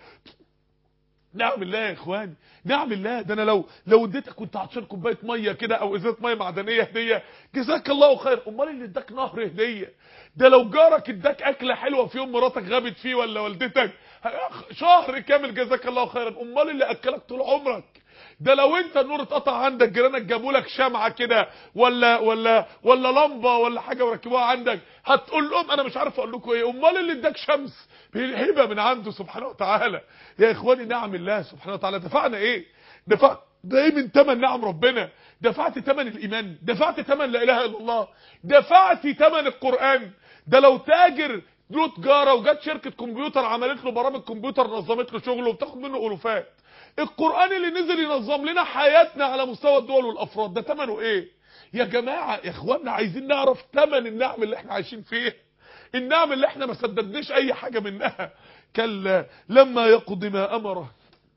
نعم الله يا اخواني نعم الله ده انا لو لو اديتك كنت عطشان كوبايه ميه كده او ازازه ميه معدنيه هديه جزاك الله خير امال اللي اداك نهر هديه ده لو جارك اداك اكله حلوه في يوم مراتك غابت فيه ولا والدتك شهر كامل جزاك الله خيرا امال اللي اكلك طول عمرك ده لو انت النور اتقطع عندك جيرانك جابوا لك شمعه كده ولا ولا ولا لمبه ولا حاجه وركبوها عندك هتقول لهم انا مش عارف اقول لكم ايه امال اللي اداك شمس هبه من عنده سبحانه وتعالى يا اخواني نعم الله سبحانه وتعالى دفعنا ايه دفع ده ايه من ثمن نعم ربنا دفعت ثمن الايمان دفعت ثمن لا اله الا الله دفعت ثمن القران ده لو تاجر له تجاره وجت شركه كمبيوتر عملت له برامج كمبيوتر نظمت له شغله وبتاخد منه الوفات القرآن اللي نزل ينظم لنا حياتنا على مستوى الدول والافراد ده ثمنه ايه يا جماعه يا اخوانا عايزين نعرف ثمن النعم اللي احنا عايشين فيها النعم اللي احنا ما سددناش اي حاجه منها كلا لما يقضي ما امره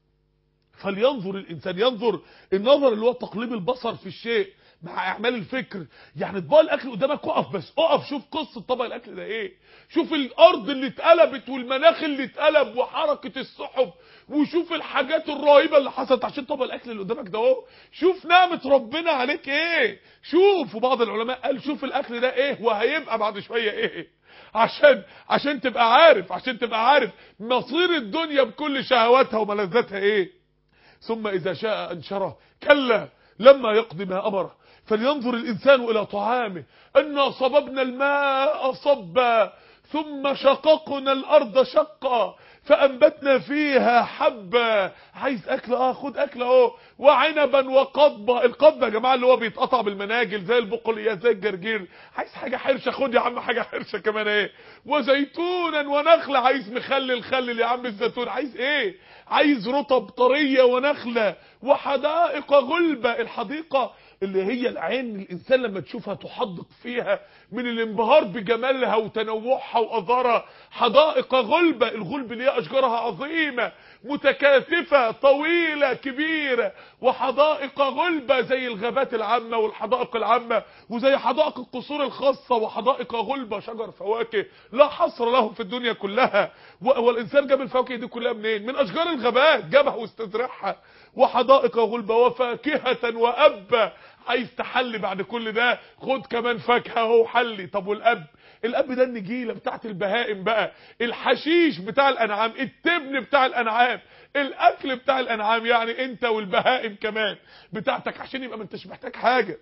فلينظر الانسان ينظر النظر اللي هو تقليب البصر في الشيء مع اعمال الفكر يعني طبق الاكل قدامك اقف بس اقف شوف قصه طبق الاكل ده ايه شوف الارض اللي اتقلبت والمناخ اللي اتقلب وحركه السحب وشوف الحاجات الرهيبه اللي حصلت عشان طبق الاكل اللي قدامك ده اهو شوف نعمه ربنا عليك ايه شوف وبعض العلماء قال شوف الاكل ده ايه وهيبقى بعد شويه ايه عشان عشان تبقى عارف عشان تبقى عارف مصير الدنيا بكل شهواتها وملذاتها ايه ثم اذا شاء انشره كلا لما يقضي ما امره فلينظر الانسان الى طعامه انا صببنا الماء صبا ثم شققنا الارض شقا فانبتنا فيها حبا عايز اكل اه خد اكل اهو وعنبا وقضبا القضبه يا جماعه اللي هو بيتقطع بالمناجل زي البقوليات زي الجرجير عايز حاجه حرشه خد يا عم حاجه حرشه كمان ايه وزيتونا ونخله عايز مخلل خلل يا عم الزيتون عايز ايه عايز رطب طريه ونخله وحدائق غلبه الحديقه اللي هي العين الانسان لما تشوفها تحدق فيها من الانبهار بجمالها وتنوعها واثارها حدائق غلبه الغلب اللي هي اشجارها عظيمه متكاثفه طويله كبيره وحدائق غلبه زي الغابات العامه والحدائق العامه وزي حدائق القصور الخاصه وحدائق غلبه شجر فواكه لا حصر له في الدنيا كلها والانسان جاب الفواكه دي كلها منين من اشجار الغابات جابها واستزرعها وحدائق غلبه وفاكهه وابا عايز تحلي بعد كل ده خد كمان فاكهه اهو حلي طب والاب الاب ده النجيله بتاعت البهائم بقى الحشيش بتاع الانعام التبن بتاع الانعام الاكل بتاع الانعام يعني انت والبهائم كمان بتاعتك عشان يبقى ما انتش محتاج حاجه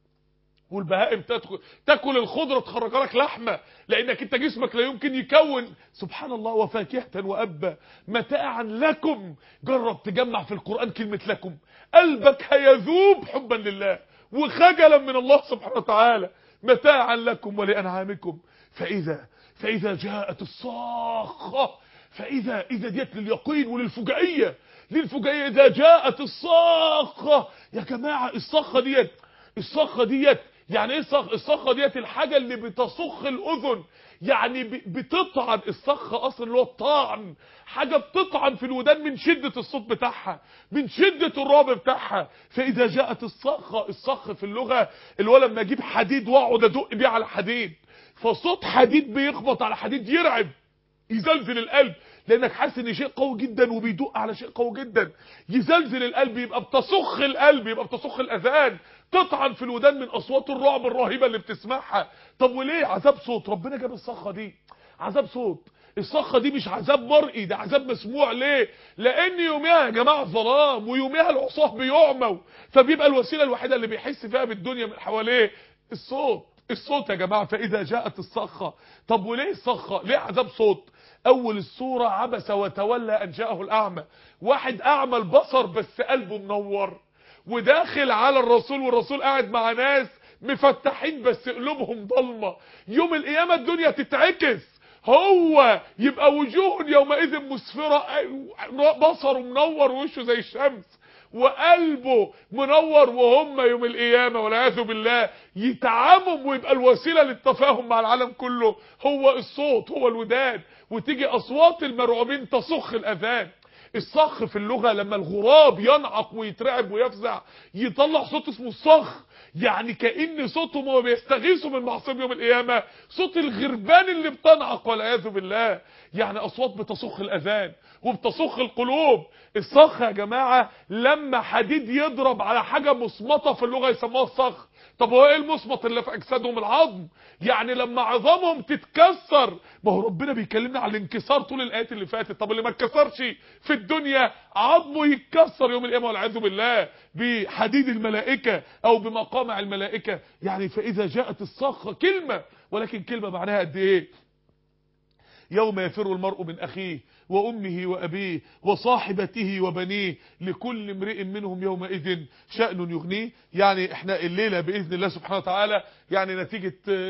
والبهائم تدخل تاكل الخضره تخرج لك لحمه لانك انت جسمك لا يمكن يكون سبحان الله وفاكهه وابا متاعا لكم جرب تجمع في القران كلمه لكم قلبك هيذوب حبا لله وخجلا من الله سبحانه وتعالى متاعا لكم ولأنعامكم فإذا فإذا جاءت الصاخة فإذا إذا ديت لليقين وللفجائية للفجائية إذا جاءت الصاخة يا جماعة الصاخة ديت الصاخة ديت يعني ايه الصخ الصخه ديت الحاجه اللي بتصخ الاذن يعني بتطعن الصخه اصلا اللي هو الطعن حاجه بتطعن في الودان من شده الصوت بتاعها من شده الرعب بتاعها فاذا جاءت الصخه الصخ في اللغه اللي هو لما اجيب حديد واقعد ادق بيه على حديد فصوت حديد بيخبط على حديد يرعب يزلزل القلب لانك حاسس ان شيء قوي جدا وبيدق على شيء قوي جدا يزلزل القلب يبقى بتصخ القلب يبقى بتصخ الاذان تطعن في الودان من اصوات الرعب الرهيبه اللي بتسمعها طب وليه عذاب صوت ربنا جاب الصخه دي عذاب صوت الصخه دي مش عذاب مرئي ده عذاب مسموع ليه لان يوميها يا جماعه ظلام ويوميها العصاه بيعموا فبيبقى الوسيله الوحيده اللي بيحس فيها بالدنيا من حواليه الصوت الصوت يا جماعه فاذا جاءت الصخه طب وليه الصخه ليه عذاب صوت اول الصورة عبس وتولى ان جاءه الاعمى واحد اعمى البصر بس قلبه منور وداخل على الرسول والرسول قاعد مع ناس مفتحين بس قلوبهم ضلمة يوم القيامة الدنيا تتعكس هو يبقى وجوه يومئذ مسفرة بصره منور وشه زي الشمس وقلبه منور وهم يوم القيامة والعياذ بالله يتعامم ويبقى الوسيلة للتفاهم مع العالم كله هو الصوت هو الودان وتيجي اصوات المرعوبين تصخ الاذان الصخ في اللغة لما الغراب ينعق ويترعب ويفزع يطلع صوت اسمه الصخ يعني كأن صوتهم هو بيستغيثوا من معصية يوم القيامة صوت الغربان اللي بتنعق والعياذ بالله يعني اصوات بتصخ الاذان وبتصخ القلوب الصخ يا جماعة لما حديد يضرب على حاجة مصمطة في اللغة يسموها الصخ طب هو ايه المصمت اللي في اجسادهم العظم يعني لما عظامهم تتكسر ما هو ربنا بيكلمنا على الانكسار طول الايات اللي فاتت طب اللي ما اتكسرش في الدنيا عظمه يتكسر يوم القيامه والعياذ بالله بحديد الملائكه او بمقامع الملائكه يعني فاذا جاءت الصخره كلمه ولكن كلمه معناها قد ايه يوم يفر المرء من أخيه وأمه وأبيه وصاحبته وبنيه لكل امرئ منهم يومئذ شأن يغنيه يعني احنا الليلة بإذن الله سبحانه وتعالى يعني نتيجة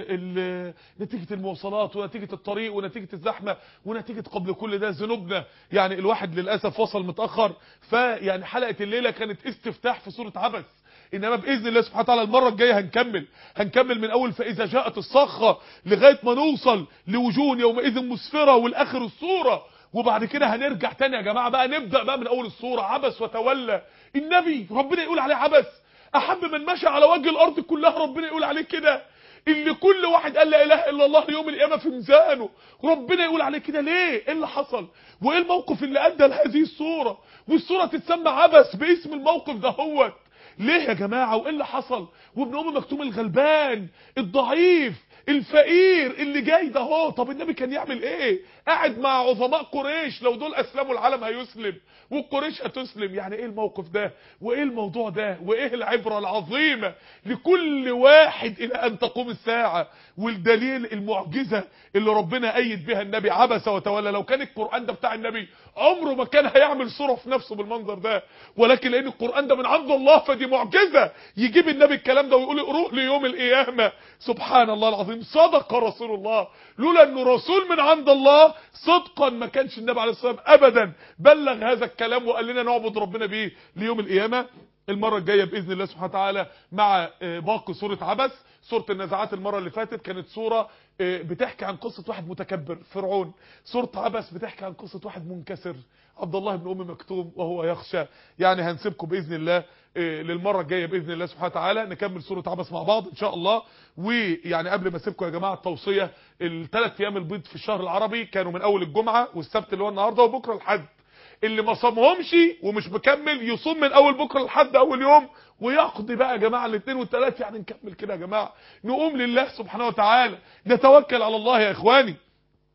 نتيجة المواصلات ونتيجة الطريق ونتيجة الزحمة ونتيجة قبل كل ده ذنوبنا يعني الواحد للأسف وصل متأخر فيعني حلقة الليلة كانت استفتاح في سورة عبس انما باذن الله سبحانه وتعالى المره الجايه هنكمل هنكمل من اول فاذا جاءت الصخره لغايه ما نوصل لوجوه يومئذ مسفره والاخر الصوره وبعد كده هنرجع تاني يا جماعه بقى نبدا بقى من اول الصوره عبس وتولى النبي ربنا يقول عليه عبس احب من مشى على وجه الارض كلها ربنا يقول عليه كده اللي كل واحد قال لا اله الا الله يوم القيامه في ميزانه ربنا يقول عليه كده ليه ايه اللي حصل وايه الموقف اللي ادى لهذه الصوره والصوره تتسمى عبس باسم الموقف ده هوت ليه يا جماعة وايه اللي حصل وابن ام مكتوم الغلبان الضعيف الفقير اللي جاي ده هو طب النبي كان يعمل ايه قاعد مع عظماء قريش لو دول اسلموا العالم هيسلم والقريش هتسلم يعني ايه الموقف ده وايه الموضوع ده وايه العبرة العظيمة لكل واحد الى ان تقوم الساعة والدليل المعجزة اللي ربنا ايد بها النبي عبس وتولى لو كان القرآن ده بتاع النبي عمره ما كان هيعمل صورة في نفسه بالمنظر ده ولكن لان القرآن ده من عند الله فدي معجزة يجيب النبي الكلام ده ويقول اقروه ليوم القيامة سبحان الله العظيم صدق رسول الله لولا انه رسول من عند الله صدقا ما كانش النبي عليه الصلاه والسلام ابدا بلغ هذا الكلام وقال لنا نعبد ربنا بيه ليوم القيامه المره الجايه باذن الله سبحانه وتعالى مع باقي سوره عبس سوره النزعات المره اللي فاتت كانت سوره بتحكي عن قصه واحد متكبر فرعون سوره عبس بتحكي عن قصه واحد منكسر عبد الله بن ام مكتوم وهو يخشى يعني هنسيبكم باذن الله للمره الجايه باذن الله سبحانه وتعالى نكمل سوره عبس مع بعض ان شاء الله ويعني قبل ما اسيبكم يا جماعه التوصيه الثلاث ايام البيض في الشهر العربي كانوا من اول الجمعه والسبت اللي هو النهارده وبكره الحد اللي ما صامهمش ومش مكمل يصوم من اول بكره لحد اول يوم ويقضي بقى يا جماعه الاثنين والثلاث يعني نكمل كده يا جماعه نقوم لله سبحانه وتعالى نتوكل على الله يا اخواني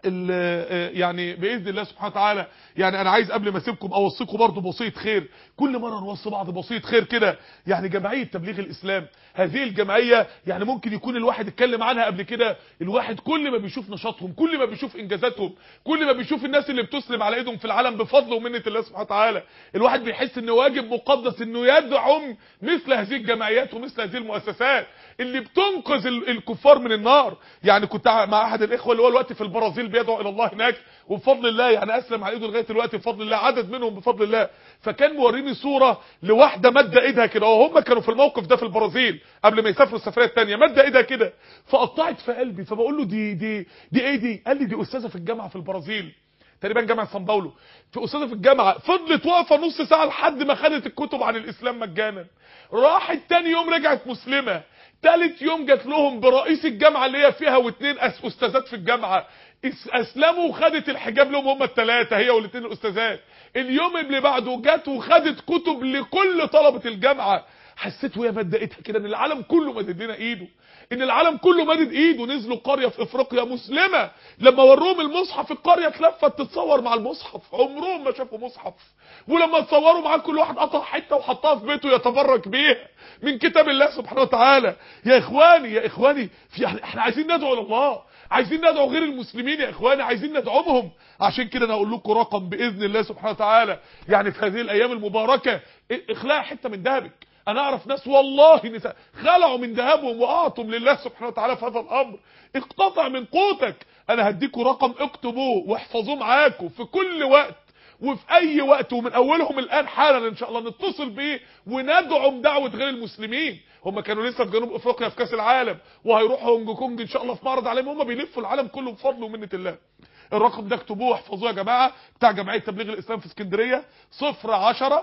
يعني باذن الله سبحانه وتعالى يعني انا عايز قبل ما اسيبكم اوصيكم برضو بوصيه خير كل مره نوصي بعض بوصيه خير كده يعني جمعيه تبليغ الاسلام هذه الجمعيه يعني ممكن يكون الواحد اتكلم عنها قبل كده الواحد كل ما بيشوف نشاطهم كل ما بيشوف انجازاتهم كل ما بيشوف الناس اللي بتسلم على ايدهم في العالم بفضل ومنه الله سبحانه وتعالى الواحد بيحس ان واجب مقدس انه يدعم مثل هذه الجمعيات ومثل هذه المؤسسات اللي بتنقذ الكفار من النار يعني كنت مع احد الاخوه اللي هو الوقت في البرازيل بيدعو الى الله هناك وبفضل الله يعني اسلم على ايده لغايه دلوقتي بفضل الله عدد منهم بفضل الله فكان موريني صوره لواحده ماده ايدها كده وهم كانوا في الموقف ده في البرازيل قبل ما يسافروا السفريه الثانيه ماده ايدها كده فقطعت في قلبي فبقول له دي دي دي ايه دي قال لي دي استاذه في الجامعه في البرازيل تقريبا جامعه سان باولو في استاذه في الجامعه فضلت واقفه نص ساعه لحد ما خدت الكتب عن الاسلام مجانا راحت تاني يوم رجعت مسلمه تالت يوم جات لهم برئيس الجامعه اللي هي فيها واثنين استاذات في الجامعه اسلموا وخدت الحجاب لهم هم الثلاثه هي والاثنين الاستاذات اليوم اللي بعده جت وخدت كتب لكل طلبه الجامعه حسيت وهي مدقتها كده ان العالم كله مدد لنا ايده ان العالم كله مدد ايده نزلوا قريه في افريقيا مسلمه لما وروهم المصحف القريه اتلفت تتصور مع المصحف عمرهم ما شافوا مصحف ولما تصوروا معاه كل واحد قطع حته وحطها في بيته يتبرك بيها من كتاب الله سبحانه وتعالى يا اخواني يا اخواني في احنا عايزين ندعو الى الله عايزين ندعو غير المسلمين يا اخواني عايزين ندعوهم عشان كده انا اقول لكم رقم باذن الله سبحانه وتعالى يعني في هذه الايام المباركه اخلاع حته من ذهبك انا اعرف ناس والله نساء خلعوا من ذهبهم واعطوا لله سبحانه وتعالى في هذا الامر اقتطع من قوتك انا هديكم رقم اكتبوه واحفظوه معاكم في كل وقت وفي اي وقت ومن اولهم الان حالا ان شاء الله نتصل بيه وندعم دعوه غير المسلمين هم كانوا لسه في جنوب افريقيا في كاس العالم وهيروحوا هونج كونج ان شاء الله في معرض عليهم هم بيلفوا العالم كله بفضل ومنه الله الرقم ده اكتبوه واحفظوه يا جماعه بتاع جمعيه تبليغ الاسلام في اسكندريه 0 10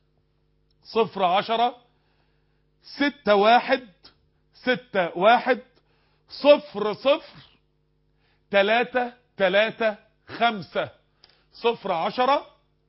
0 10 ستة واحد ستة واحد صفر صفر تلاتة تلاتة خمسة صفر عشرة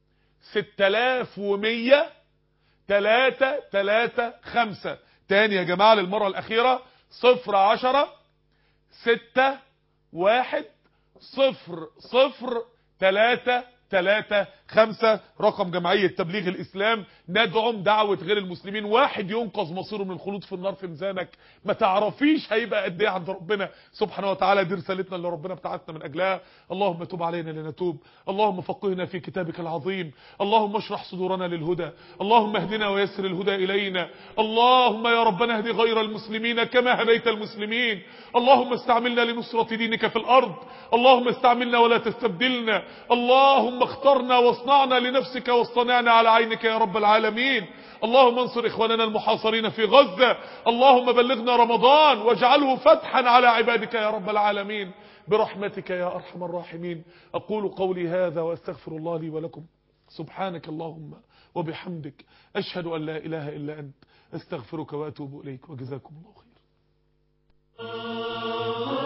ستلاف ومية تلاتة تلاتة خمسة تاني يا جماعة للمرة الأخيرة صفر عشرة ستة واحد صفر صفر تلاتة تلاتة خمسة رقم جمعية تبليغ الإسلام ندعم دعوة غير المسلمين واحد ينقذ مصيره من الخلود في النار في ميزانك ما تعرفيش هيبقى قد ايه عند ربنا سبحانه وتعالى دي رسالتنا اللي ربنا ابتعثنا من أجلها اللهم تب علينا لنتوب اللهم فقهنا في كتابك العظيم اللهم اشرح صدورنا للهدى اللهم اهدنا ويسر الهدى إلينا اللهم يا ربنا اهدي غير المسلمين كما هديت المسلمين اللهم استعملنا لنصرة دينك في الأرض اللهم استعملنا ولا تستبدلنا اللهم اخترنا واصنعنا لنفسك واصطنعنا على عينك يا رب العالمين اللهم انصر إخواننا المحاصرين في غزة اللهم بلغنا رمضان واجعله فتحا على عبادك يا رب العالمين برحمتك يا أرحم الراحمين أقول قولي هذا وأستغفر الله لي ولكم سبحانك اللهم وبحمدك أشهد أن لا إله إلا أنت أستغفرك وأتوب إليك وجزاكم الله خير